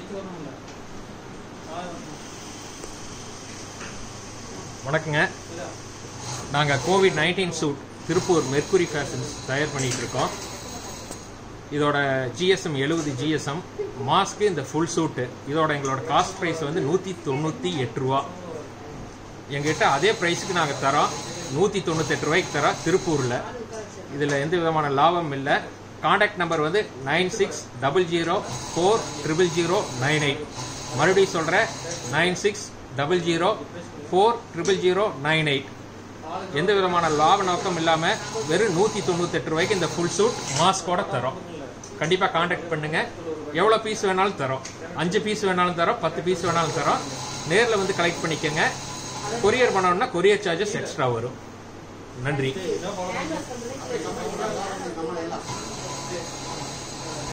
வணக்கங்க நாங்கள் Covid nineteen suit Tiruppur Mercury Fashions தயார் பண்ணிட்டு இருக்கோம் இதோட ஜிஎஸ்எம் எழுபது ஜிஎஸ்எம் மாஸ்க்கு இந்த ஃபுல் சூட்டு இதோட எங்களோட காஸ்ட் ப்ரைஸ் வந்து நூற்றி தொண்ணூற்றி எட்டு ரூபா எங்ககிட்ட அதே ப்ரைஸுக்கு நாங்கள் தரோம் நூற்றி தொண்ணூத்தெட்டு ரூபாய்க்கு தரோம் திருப்பூரில் இதில் எந்த விதமான லாபம் இல்லை காண்டாக்ட் நம்பர் வந்து nine six double zero four triple zero nine eight மறுபடியும் சொல்கிறேன் nine six double zero four triple zero nine eight எந்த விதமான லாப நோக்கம் இல்லாமல் வெறும் நூற்றி தொண்ணூத்தெட்டு ரூபாய்க்கு இந்த ஃபுல் சூட் மாஸ்கோட தரோம் கண்டிப்பாக காண்டாக்ட் பண்ணுங்க எவ்வளோ பீஸ் வேணாலும் தரோம் அஞ்சு பீஸ் வேணாலும் தரோம் பத்து பீஸ் வேணாலும் தரோம் நேரில் வந்து கலெக்ட் பண்ணிக்கோங்க கொரியர் பண்ணணும்னா கொரியர் சார்ஜஸ் எக்ஸ்ட்ரா வரும் நன்றி நம்ம எல்லாம்